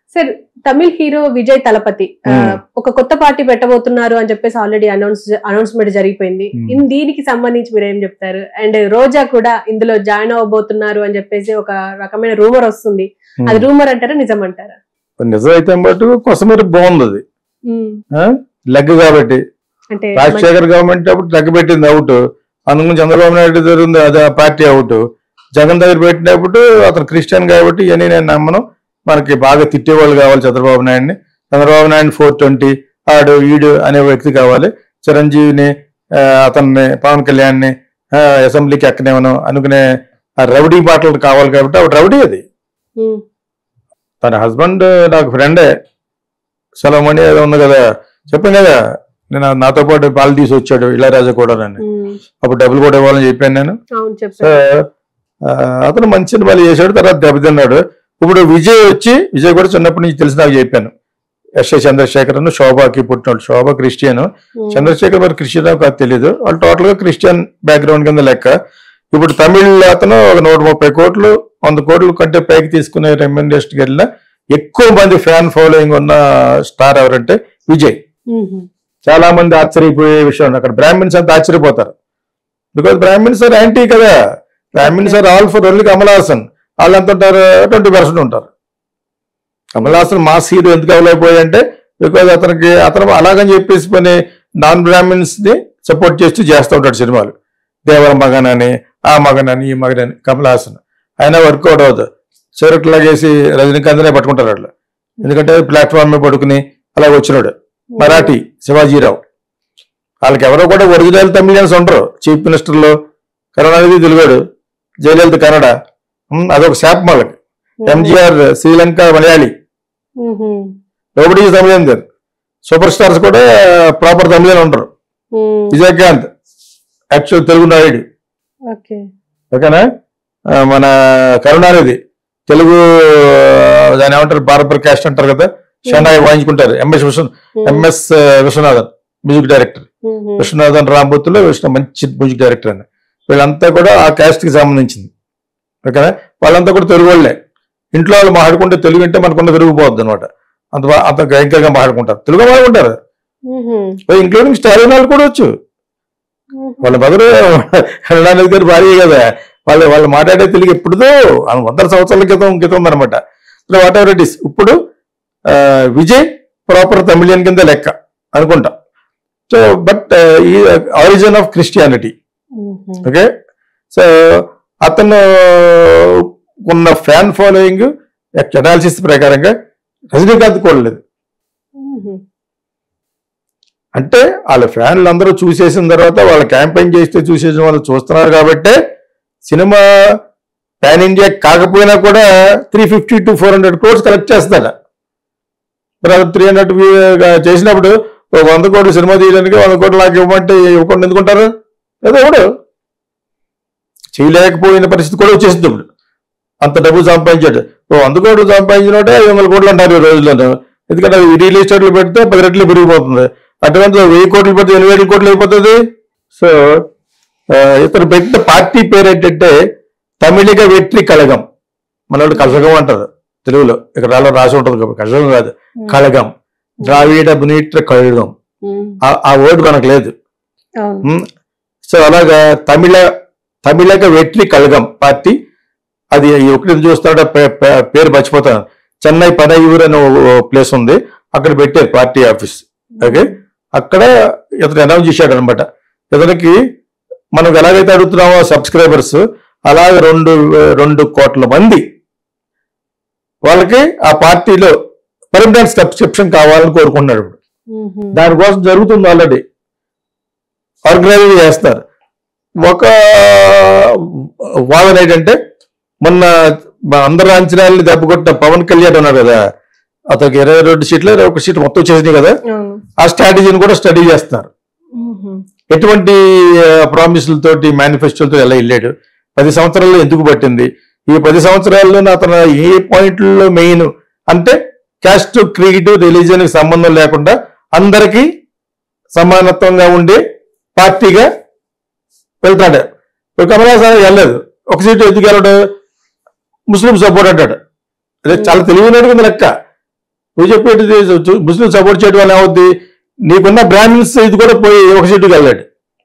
Sir Tamil hero Vijay Thalapathy ఆ, Hmm. ఒక కొత్త పార్టీ పెట్టబోతున్నారు అని చెప్పేసి ఆల్రెడీ అనౌన్స్ అనౌన్స్మెంట్ జరిగిపోయింది Hmm. ఇన్ దీనికి సంబంధించి మీరు ఏం చెప్తారు అండ్ రోజా కూడా ఇందులో జాయిన్ అవ్వబోతున్నారు అని చెప్పేసి ఒక రకమైన రూమర్ వస్తుంది అది రూమర్ అంటారా నిజం అంటారా నిజమైతే బట్టు కొసమీర బాగుంది అది Hmm. లెగ్ కాబట్టి అంటే రాజశేఖర్ గవర్నమెంట్ అప్పుడు లెగ్ పెట్టింది అవుట్ అందుకని చంద్రబాబు నాయుడు జరిగింది అది ఆ పార్టీ అవుట్ జగన్ దగ్గర పెట్టినప్పుడు అతను క్రిస్టియన్ కాబట్టి ఇవన్నీ నేను నమ్మను మనకి బాగా తిట్టేవాళ్ళు కావాలి చంద్రబాబు నాయుడిని చంద్రబాబు నాయుడు ఫోర్ ట్వంటీ ఆడు ఈడు అనే వ్యక్తి కావాలి చిరంజీవిని ఆ, అతన్ని పవన్ కళ్యాణ్ని ఆ, అసెంబ్లీకి ఎక్కనేమను అనుకునే ఆ రౌడీ బాటలు కావాలి కాబట్టి ఆవిడ రౌడీ అది Hmm. తన హస్బెండ్ నాకు ఫ్రెండే సెలవుమణి ఏదో ఉంది కదా చెప్పాను కదా నేను నాతో పాటు పాలు తీసి వచ్చాడు ఇళయరాజా కూడా నన్ను Hmm. అప్పుడు డబ్బులు కూడా ఇవ్వాలని చెప్పాను నేను అవును సో చెప్పారు ఆ, అతను మంచి సినిమాలు చేశాడు తర్వాత దెబ్బతిన్నాడు ఇప్పుడు విజయ్ వచ్చి విజయ్ కూడా చిన్నప్పటి నుంచి తెలిసి నాకు చెప్పాను ఎస్ఏ చంద్రశేఖర్ అని శోభాకి పుట్టినాడు శోభ క్రిస్టియన్ Hmm. చంద్రశేఖర్ మరి క్రిస్టియన్ కాదు తెలియదు వాళ్ళు టోటల్ గా క్రిస్టియన్ బ్యాక్గ్రౌండ్ కింద లెక్క ఇప్పుడు తమిళ్ అతను ఒక నూట ముప్పై కోట్లు వంద కోట్ల కంటే పైకి తీసుకునే రెమ్యూనరేషన్ వెళ్ళిన ఎక్కువ మంది ఫ్యాన్ ఫాలోయింగ్ ఉన్న స్టార్ ఎవరంటే విజయ్ Mhm. చాలా మంది ఆశ్చర్యపోయే విషయం ఉంది. అక్కడ బ్రాహ్మిన్స్ అంతా ఆశ్చర్యపోతారు బికాస్ బ్రాహ్మిన్స్ ఆర్ యాంటీ కదా Brahmins are all for only Kamal Haasan వాళ్ళు ఎంత ఉంటారు ట్వంటీ పర్సెంట్ ఉంటారు కమల్ హాసన్ మాస్ హీరో ఎందుకు అవ్వలేకపోయాయంటే బికాజ్ అతనికి అతను అలాగని చెప్పేసి పని నాన్ బ్రాహ్మిన్స్ ని సపోర్ట్ చేస్తూ చేస్తూ ఉంటాడు సినిమాలు దేవర మగన్ అని ఆ మగన్ అని ఈ మగన్ అని కమల్ హాసన్ అయినా వర్కౌట్ అవ్వదు చివరికి లాగేసి రజనీకాంత్నే పట్టుకుంటారు వాళ్ళు ఎందుకంటే ప్లాట్ఫామ్ మీద పడుకుని అలాగ వచ్చినాడు మరాఠీ శివాజీరావు వాళ్ళకి ఎవరో కూడా ఒరిజినల్ తమిళియన్స్ ఉండరు చీఫ్ మినిస్టర్లో కరుణానిధి తెలుగాడు జయలలిత కన్నడ ఉమ్, అదొక శాపం వాళ్ళకి MGR Sri Lanka Malayali Mhm. Nobody Tamilan there super stars కూడా ప్రాపర్ తమిళన్ ఉండరు Hmm. Vijayakanth actual Telugu Naidu Okay. ఓకేనా ఆ, మన కరుణానిధి తెలుగు ఆ, దాని ఏమంటారు భారత క్యాస్ట్ అంటారు కదా షనాయి వాయించుకుంటారు MS Viswa Hmm. MS Viswanathan music director Mhm. Viswanathan రాంబూత్లో విష్ణు మంచి మ్యూజిక్ డైరెక్టర్ అని వీళ్ళంతా కూడా ఆ క్యాస్ట్ కి సంబంధించింది ఓకేనా వాళ్ళంతా కూడా తెలుగు వాళ్ళే ఇంట్లో వాళ్ళు మాట్లాడుకుంటే తెలుగు అంటే మనకున్న తిరిగిపోద్ది అనమాట అంత బా- అంత భయంకరంగా మాట్లాడుకుంటారు తెలుగు మాట్లాడుకుంటారు Mhm. ఇంక్లూడింగ్ స్టాలిన్ వాళ్ళు కూడా వచ్చు Mhm. వాళ్ళ మదరు కరుణానిధి గారి భార్య కదా వాళ్ళు వాళ్ళు మాట్లాడే తెలుగు ఎప్పుడుదో ఆ వందల సంవత్సరాల క్రితం క్రితం ఉందన్నమాట వాట్ ఎవర్ ఇట్ ఇస్ ఇప్పుడు ఆ, విజయ్ ప్రాపర్ తమిళియన్ కింద లెక్క అనుకుంటా సో బట్ ఈ origin of Christianity Mhm. Okay so అతను ఉన్న ఫ్యాన్ ఫాలోయింగ్ అనాలిసిస్ ప్రకారంగా రజనీకాంత్ కూడా లేదు Mhm. అంటే వాళ్ళ ఫ్యాన్లు అందరూ చూసేసిన తర్వాత వాళ్ళ క్యాంపెయిన్ చేస్తే చూసేసిన వాళ్ళు చూస్తున్నారు కాబట్టే సినిమా పాన్ ఇండియా కాకపోయినా కూడా three fifty to four hundred crores collect చేస్తాడు మరి అది త్రీ హండ్రెడ్ చేసినప్పుడు ఒక వంద కోట్లు సినిమా తీయడానికి వంద కోట్లు నాకు ఇవ్వమంటే ఇవ్వకుండా ఎందుకుంటారు ఏదో ఒకడు చేయలేకపోయిన పరిస్థితి కూడా వచ్చేసింది ఇప్పుడు అంత డబ్బు సంపాదించాడు ఓ వంద కోట్లు సంపాదించినట్టే ఐదు వందల కోట్లు అంటారు ఈ రోజుల్లో ఎందుకంటే అది రియల్ ఎస్టేట్లు పెడితే పది రెట్లు పెరిగిపోతుంది అటువంటి వెయ్యి కోట్లు పెడితే ఎనిమిది వేల కోట్లు అయిపోతుంది సో ఆ, ఇతను పెట్టిన పార్టీ పేరు ఏంటంటే తమిళిగ వెట్రి కళగం మన వాళ్ళు కళగం అంటారు తెలుగులో ఇక్కడ రాలో రాసి ఉంటుంది కాబట్టి కళగం కాదు కళగం ద్రావిడ మునీట్ర కళగం Mhm. ఆ- ఆ వర్డ్ మనకు లేదు అవును ఉమ్. సో అలాగా తమిళ తమిళక వెట్రి కళగం పార్టీ అది ఒకటి చూస్తాడో పేరు మర్చిపోతాను చెన్నై పనయూర్ అనే ప్లేస్ ఉంది అక్కడ పెట్టారు పార్టీ ఆఫీస్ ఓకే అక్కడ ఇతను అనౌన్స్ చేశాడు అనమాట ఇతనికి మనం ఎలాగైతే అడుగుతున్నామో సబ్స్క్రైబర్స్ అలాగే రెండు రెండు కోట్ల మంది వాళ్ళకి ఆ పార్టీలో పర్మనెంట్ సబ్స్క్రిప్షన్ కావాలని కోరుకుంటున్నాడు ఇప్పుడు Mhm. దానికోసం జరుగుతుంది ఆల్రెడీ ఆర్గనైజ్ చేస్తారు ఒక వాదన ఏంటంటే మొన్న మా అందరి అంచనాలని దెబ్బకొట్టిన పవన్ కళ్యాణ్ ఉన్నారు కదా అతనికి ఇరవై రెండు సీట్లు ఇరవై ఒక సీట్లు మొత్తం వచ్చేసినాయి కదా అవును ఆ స్ట్రాటజీని కూడా స్టడీ చేస్తున్నారు Mhm. ఎటువంటి ప్రామిసులతోటి మేనిఫెస్టోలతో ఎలా వెళ్ళాడు పది సంవత్సరాల్లో ఎందుకు పట్టింది ఈ పది సంవత్సరాల్లో అతను ఏ పాయింట్లలో మెయిన్ అంటే క్యాస్ట్ క్రీడ్ రిలీజియన్ సంబంధం లేకుండా అందరికీ సమానత్వంగా ఉండే పార్టీగా వెళ్తాడు ఇప్పుడు కమలాసన్ వెళ్ళలేదు ఒక సీటు ఎందుకు వెళ్ళడు ముస్లిం సపోర్ట్ అంటాడు అదే చాలా తెలివైనడు కింద లెక్క నువ్వు చెప్పేది ముస్లిం సపోర్ట్ చేయడం వల్ల ఏమవుద్ది నీకున్న బ్రాహ్మిన్స్ ఇది కూడా పోయి ఒక సీటుకి వెళ్ళాడు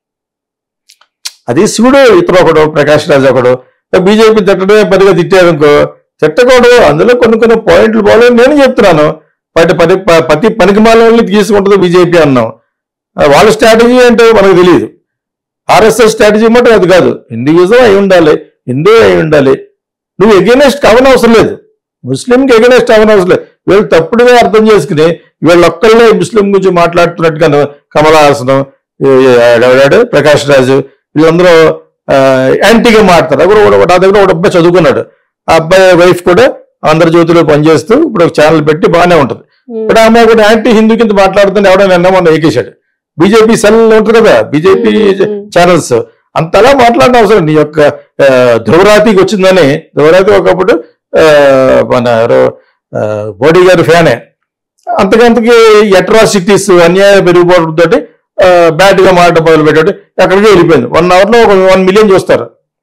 అది శివుడు ఇతను ఒకడు ప్రకాష్ రాజ్ ఒకడు బీజేపీ తిట్టడమే పదిగా తిట్టారు అనుకో తిట్టకూడదు అందులో కొన్ని కొన్ని పాయింట్లు బాగాలేదు నేను చెప్తున్నాను పది పది ప- ప్రతి పనికి మాలని తీసుకుంటుంది బీజేపీ అన్నాం ఆ, వాళ్ళ స్ట్రాటజీ ఏంటో మనకు తెలియదు ఆర్ఎస్ఎస్ స్ట్రాటజీ మటు అది కాదు హిందూయిజం అయి ఉండాలి హిందూ అయి ఉండాలి నువ్వు ఎగెనెస్ట్ అవనవసరం లేదు ముస్లింకి ఎగెనెస్ట్ అవనవసరం లేదు వీళ్ళు తప్పుడుగా అర్థం చేసుకుని వీళ్ళొక్కళ్ళే ముస్లిం గురించి మాట్లాడుతున్నట్టుగా కమల్ హాసన్ ఎవడాడు ప్రకాష్ రాజు వీళ్ళందరూ ఆ, యాంటీగా మాట్లాడతారు అక్కడ కూడా నా దగ్గర ఒక అబ్బాయి చదువుకున్నాడు ఆ అబ్బాయి వైఫ్ కూడా ఆంధ్రజ్యోతిలో పనిచేస్తూ ఇప్పుడు ఒక ఛానల్ పెట్టి బాగానే ఉంటుంది ఇప్పుడు ఆ అమ్మాయి కూడా యాంటీ హిందూ కింద మాట్లాడుతుంది ఎవడో నిన్న మొన్న ఎక్కేశాడు బీజేపీ సెల్ ఉంటుంది కదా బీజేపీ ఛానల్స్ అంతలా మాట్లాడిన అవసరం నీ యొక్క ఆ, ధ్రువరాతికి వచ్చిందని ధ్రువరాతి ఒకప్పుడు ఆ, మన ఎవరో ఆ, మోడీ గారి ఫ్యానే అంతకంతకి అట్రాసిటీస్ అన్యాయం పెరిగిపోవడంతో బ్యాడ్ గా మాట మొదలు పెట్టాడు ఎక్కడికి వెళ్ళిపోయింది వన్ అవర్ లో ఒక వన్ మిలియన్ చూస్తారు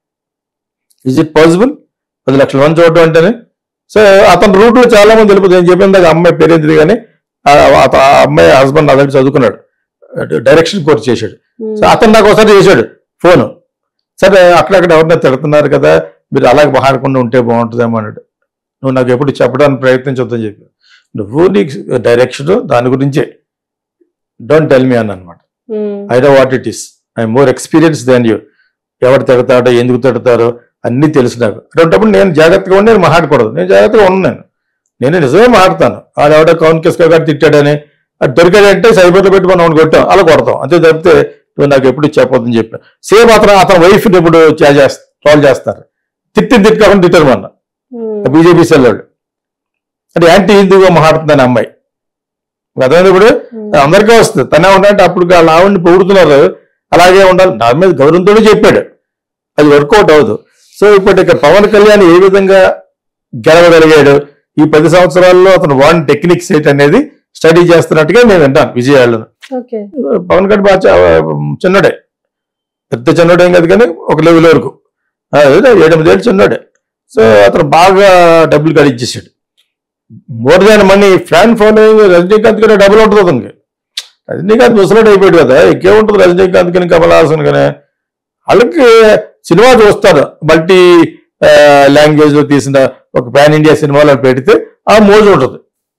ఇజ్ ఇట్ పాసిబుల్ పది లక్షల మంది చూడటం అంటేనే సో అతని రూట్ లో చాలా మంది వెళ్ళిపోతుంది నేను చెప్పిన దాకా అమ్మాయి పేరేంది కానీ ఆ ఆ- ఆ అమ్మాయి హస్బెండ్ నా దగ్గర చదువుకున్నాడు డైరెక్షన్ కోర్స్ చేశాడు సో అతను నాకు ఒకసారి చేశాడు ఫోన్ సరే అక్కడక్కడ ఎవరినైనా తిడుతున్నారు కదా మీరు అలాగే మాట్లాడకుండా ఉంటే బాగుంటుందేమో అన్నాడు నువ్వు నాకు ఎప్పుడు చెప్పడానికి ప్రయత్నించొద్దని చెప్పి నువ్వు నీకు డైరెక్షన్ దాని గురించే డోంట్ టెల్ మీ అని అనమాట I know what it is I more experience than you ఎవరు తిడతాడో ఎందుకు తిడతారో అన్నీ తెలుసు నాకు అటువంటిప్పుడు నేను జాగ్రత్తగా ఉండి నేను మాట్లాడకూడదు నేను జాగ్రత్తగా ఉన్నాను నేను నిజమే మాట్లాడతాను ఆడు ఎవడో కౌన్ కిస్కా గారు తిట్టాడని అది దొరికాడంటే సైబర్లో పెట్టి మనం వాడిని కొట్టాం అలా కొడతాం అంతే తప్పితే నువ్వు నాకు ఎప్పుడు చెప్పొద్దని చెప్పి సేమ్ అతను అతని వైఫ్ని ఎప్పుడు ట్రాల్ చేస్తారు తిట్టి తిట్టి కాకుండా తిట్టారు మన బీజేపీ సెల్ వాళ్ళు అంటే యాంటీ హిందూగా మాట్లాడుతుందని అమ్మాయి అర్థమైంది ఇప్పుడు అందరికీ వస్తుంది తనే ఉండాలంటే అప్పుడు వాళ్ళ ఆవిడని పొగుడుతున్నారు అలాగే ఉండాలి నా మీద గౌరవంతో చెప్పాడు అది వర్కౌట్ అవ్వదు సో ఇప్పుడు ఇక పవన్ కళ్యాణ్ ఏ విధంగా గెలవగలిగాడు ఈ పది సంవత్సరాల్లో అతను వాన్ టెక్నిక్స్ ఏంటి అనేది స్టడీ చేస్తున్నట్టుగా నేను వింటాను విజయాలను ఓకే పవన్ కళ్యాణ్ బాగా చా- చిన్నడే పెద్ద చిన్నడేం కాదు కానీ ఒక లెవెల్ వరకు అదే ఏడెనిమిది ఏళ్ళు చిన్నడే సో అతను బాగా డబ్బులు గడిచేసాడు more than money fan following Rajinikanth కూడా డబ్బులు ఉంటుంది అతనికి రజనీకాంత్ ముసలాడు అయిపోయాడు కదా ఇంకేముంటుంది రజనీకాంత్ కానీ కమల్ హాసన్ కానీ వాళ్ళకి సినిమా చూస్తారు మల్టీ లాంగ్వేజ్ లో తీసిన ఒక పాన్ ఇండియా సినిమాలో పెడితే ఆ మోజు ఉంటుంది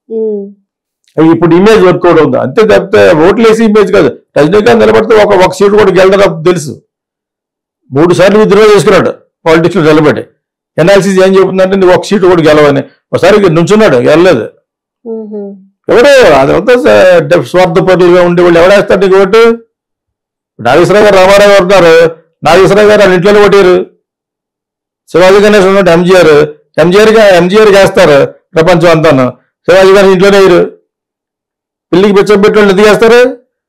ఇప్పుడు ఇమేజ్ వర్కౌట్ అవుతుంది అంతే తప్పితే ఓట్లు వేసి ఇమేజ్ కాదు రజనీకాంత్ నిలబడితే ఒక ఒక సీటు కూడా గెలడం తెలుసు మూడు సార్లు విత్డ్రా చేసుకున్నాడు పాలిటిక్స్ లో నిలబడి ఎన్ఆర్సీసీ ఏం చెబుతుందంటే నువ్వు ఒక సీటు కూడా గెలవని ఒకసారి నుంచున్నాడు గెలలేదు ఎవరు అదంతా స- స్వార్థపరులుగా ఉండే వాళ్ళు ఎవడేస్తారు నీకు ఓటు నాగేశ్వరరావు గారు రామారావు గారు ఉన్నారు నాగేశ్వరరావు గారు వాళ్ళ ఇంట్లోనే ఓటారు శివాజీ గణేష్ ఉన్నాడు ఎంజీఆర్ ఎంజీఆర్ గా ఎంజీఆర్ వేస్తారు ప్రపంచం అంతాను శివాజీ గారి ఇంట్లోనే వేయరు పిల్లికి బిచ్చం పెట్టి వాళ్ళు ఎందుకు వేస్తారు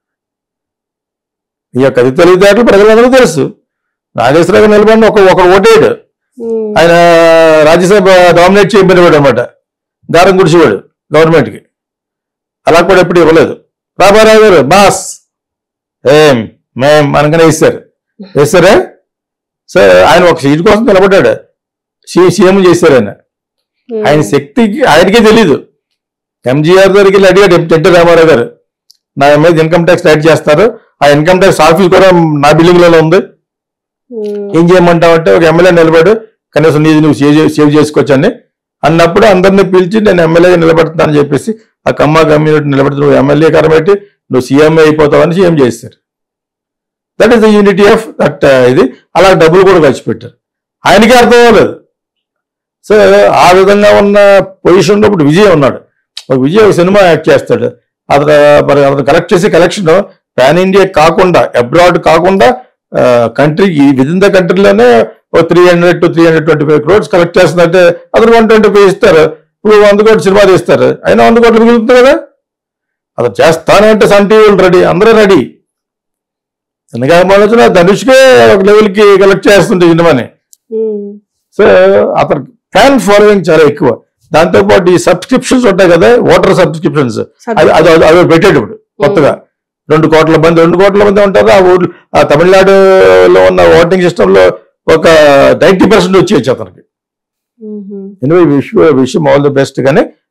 ఈ యొక్క అది తెలివితేటలు ప్రజలందరూ తెలుసు నాగేశ్వరరావు గారు నిలబడిన ఒక ఒకడు ఓటేయడు ఆయన రాజ్యసభ డామినేట్ చేయబడినవాడు అనమాట దారం గుడిచేవాడు గవర్నమెంట్కి అలా కూడా ఎప్పుడు ఇవ్వలేదు రామారావు గారు బాస్ ఏం మేం అనగానే ఇస్తారు ఇస్తారా సో ఆయన ఒక సీట్ కోసం నిలబడ్డాడు సీ- సీఎం చేశారు ఆయన ఆయన శక్తికి ఆయనకే తెలీదు ఎంజీఆర్ దగ్గరికి వెళ్ళి అడిగాడు ఎన్టీ రామారావు గారు నా మీద ఇన్కమ్ ట్యాక్స్ యాడ్ చేస్తారు ఆ ఇన్కమ్ ట్యాక్స్ ఆఫీస్ కూడా నా బిల్డింగ్ లోనే ఉంది ఏం చేయమంటావు అంటే ఒక ఎమ్మెల్యే నిలబడు కనీసం నీది నువ్వు సేవ్ చే- సేవ్ చేసుకోవచ్చని అన్నప్పుడు అందరిని పిలిచి నేను ఎమ్మెల్యేగా నిలబెడతానని చెప్పేసి ఆ కమ్మ కమ్యూనిటీ నిలబెడితే నువ్వు ఎమ్మెల్యే కరబెట్టి నువ్వు సీఎం అయిపోతావని సీఎం చేస్తారు that is the unity of that ఇది అలా డబ్బులు కూడా ఖర్చు పెట్టారు ఆయనకే అర్థం అవ్వలేదు సో ఆ విధంగా ఉన్న పొజిషన్లో ఇప్పుడు విజయ్ ఉన్నాడు ఒక విజయ్ ఒక సినిమా యాక్ట్ చేస్తాడు అతను మరి అతను కలెక్ట్ చేసే కలెక్షన్ పాన్ ఇండియా కాకుండా అబ్రాడ్ కాకుండా కంట్రీ విత్ ఇన్ ద కంట్రీలోనే ఒక three hundred to three hundred twenty five crores collect చేస్తుందంటే అతను వన్ ట్వంటీ ఫైవ్ ఇస్తారు ఇప్పుడు వంద కోట్లు సినిమా తీస్తారు అయినా వంద కోట్లు మిగులుతుంది కదా అతను చేస్తాను అంటే సన్ టీవీలు రెడీ అందరూ రెడీ ఎందుకంటే ఆలోచన ధనుష్కే ఒక లెవెల్కి కలెక్ట్ చేస్తుంటే సినిమాని సో అతను ఫ్యాన్ ఫాలోయింగ్ చాలా ఎక్కువ దాంతో పాటు ఈ సబ్స్క్రిప్షన్స్ ఉంటాయి కదా ఓటర్ సబ్స్క్రిప్షన్స్ అది అది అది- అది పెట్టాడు ఇప్పుడు కొత్తగా రెండు కోట్ల మంది రెండు కోట్ల మంది ఉంటారు ఆ ఊర్లో ఆ తమిళనాడులో ఉన్న ఓటింగ్ సిస్టమ్ లో ఒక నైన్టీ పర్సెంట్ వచ్చేయచ్చు అతనికి anyway wish wish all the best కానీ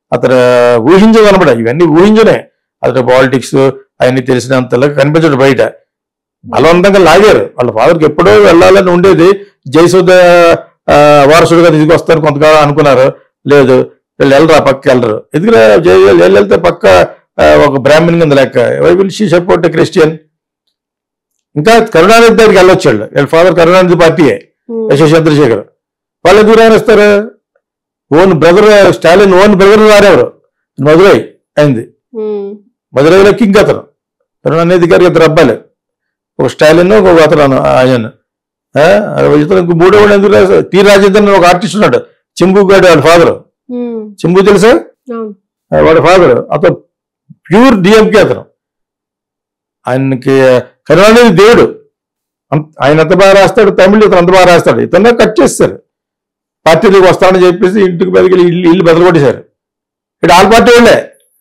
అతను ఊహించదు అనమాట ఇవన్నీ ఊహించనే అతను పాలిటిక్స్ అవన్నీ తెలిసినంతలా కనిపించడు బయట బలవంతంగా లాగారు వాళ్ళ ఫాదర్కి ఎప్పుడో వెళ్ళాలని ఉండేది జయసుధ ఆ, వారసుడిగా తీసుకొస్తారు కొంతకాలం అనుకున్నారు లేదు వీళ్ళు వెళ్ళరా పక్క వెళ్ళరు ఎందుకంటే జయ వీళ్ళు వెళ్తే పక్క ఆ, ఒక బ్రాహ్మణ్ కింద లెక్క why will she support Christian ఇంకా కరుణానిధి దగ్గరికి వెళ్ళొచ్చు వాళ్ళు వీళ్ళ ఫాదర్ కరుణానిధి పార్టీయే ఉమ్, యశో చంద్రశేఖర్ వాళ్ళు ఎందుకు రానిస్తారు own brother Stalin own brother రారేవారు మధురై అయింది ఉమ్, మధురైలో కింగ్ అతను కరుణానిధి గారికి ఇద్దరు అబ్బాయిలు ఒక స్టాలిన్ ఒక అతను ఆయన ఆ, ఇతను ఇంకో మూడో వాడు ఎందుకు రాశారు టి రాజేంద్రన్ అని ఒక ఆర్టిస్ట్ ఉన్నాడు చెంబు గాడు వాళ్ళ ఫాదర్ ఉమ్, చెంబు తెలుసా అవును ఆ, వాడి ఫాదర్ అతను ప్యూర్ డిఎంకే అతను ఆయనకి కరుణానిధి దేవుడు అంత- ఆయన ఎంత బాగా రాస్తాడు తమిళ్ ఇతను అంత బాగా రాస్తాడు ఇతను కట్ చేస్తారు పార్టీలోకి వస్తానని చెప్పేసి ఇంటికి బదిలి ఇల్లు ఇల్లు బదులు కొట్టేశారు ఇక్కడ ఆల్ పార్టీ వాళ్ళే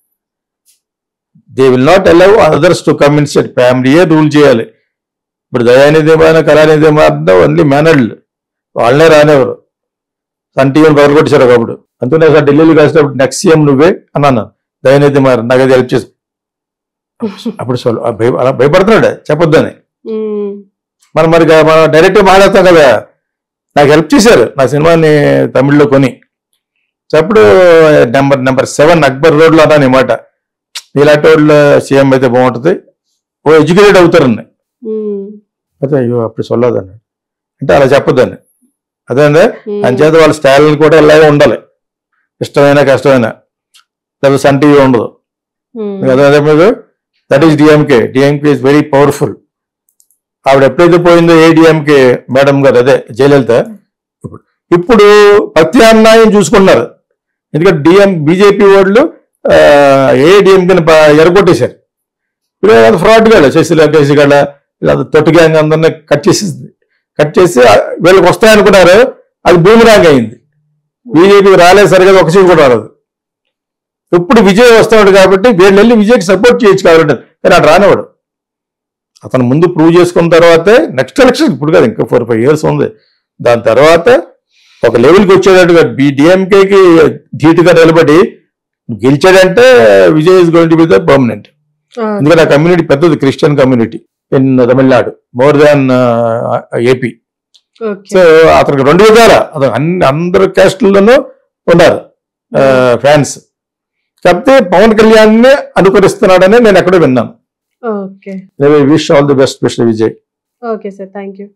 they will not allow others to come in set ఫ్యామిలీయే రూల్ చేయాలి ఇప్పుడు దయానిధి ఏమైనా కళానిధి ఏమైనా ఓన్లీ మేనర్డ్ వాళ్ళనే రానివ్వరు సన్ టీవీని బదులు కొట్టేశారు ఒకప్పుడు అందుకనే సార్ ఢిల్లీలో కలిసినప్పుడు నెక్స్ట్ సీఎం నువ్వే అన్నాను దయానిధి మరి నాకు అది హెల్ప్ చేసి అప్పుడు సోల్- ఆ భయ- అలా భయపడుతున్నాడు చెప్పొద్దని ఉమ్, మనం మరి గా- మనం డైరెక్ట్ మాట్లాడతాం కదా నాకు హెల్ప్ చేశారు నా సినిమాని తమిళ్లో కొని సో అప్పుడు నెంబర్ నెంబర్ సెవెన్ అక్బర్ రోడ్లో అన్నాను ఈ మాట ఇలాంటి వాళ్ళు సీఎం అయితే బాగుంటుంది ఓ ఎడ్యుకేటెడ్ అవుతారని ఉమ్, అయితే అయ్యో అప్పుడు సొల్లదని అంటే అలా చెప్పొద్దని అదే అండి ఉమ్, అంచేత వాళ్ళ స్టైల్ కూడా ఇలాగే ఉండాలి ఇష్టమైన కష్టమైన లేకపోతే సన్ టీవీ ఉండదు ఉమ్, మీకు అదే మీరు that is DMK DMK is very powerful ఆవిడ ఎప్పుడైతే పోయిందో ఏ డిఎంకే మేడం గారు అదే జయలలిత ఇప్పుడు ఇప్పుడు ప్రత్యామ్నాయం చూసుకున్నారు ఎందుకంటే డిఎం బీజేపీ వాళ్ళు ఆ, ఏ డిఎంకేని ఎరగొట్టేశారు ఇప్పుడు ఫ్రాడ్ గాడు శశిల కేసిగాడ ఇలా తొట్టి గ్యాంగ్ అందరినీ కట్ చేసేసింది కట్ చేసి ఆ, వీళ్ళకి వస్తాయనుకున్నారు అది బూమిరాంగ్ అయింది బీజేపీకి రాలేదు సరిగా ఒక సీట్ కూడా రాలేదు ఇప్పుడు విజయ్ వస్తాడు కాబట్టి వీళ్ళు వెళ్ళి విజయ్కి సపోర్ట్ చేయొచ్చు కాబట్టి కానీ అటు రానివాడు అతను ముందు ప్రూవ్ చేసుకున్న తర్వాతే నెక్స్ట్ ఎలక్షన్ ఇప్పుడు కాదు ఇంకా ఫోర్ ఫైవ్ ఇయర్స్ ఉంది దాని తర్వాత ఒక లెవెల్కి వచ్చేటట్టుగా బి డిఎంకేకి ధీటుగా నిలబడి గెలిచాడంటే Vijay is going to be the permanent ఆ, ఎందుకంటే ఆ కమ్యూనిటీ పెద్దది Christian community in Tamil Nadu more than AP okay so అతనికి రెండు విధాల అతను అన్ని అందరు క్యాస్టుల్లోనూ ఉన్నారు ఫ్యాన్స్ కాకపోతే పవన్ కళ్యాణ్ ని అనుకరిస్తున్నాడని నేను ఎక్కడో విన్నాను okay wish all the best special Vijay okay sir thank you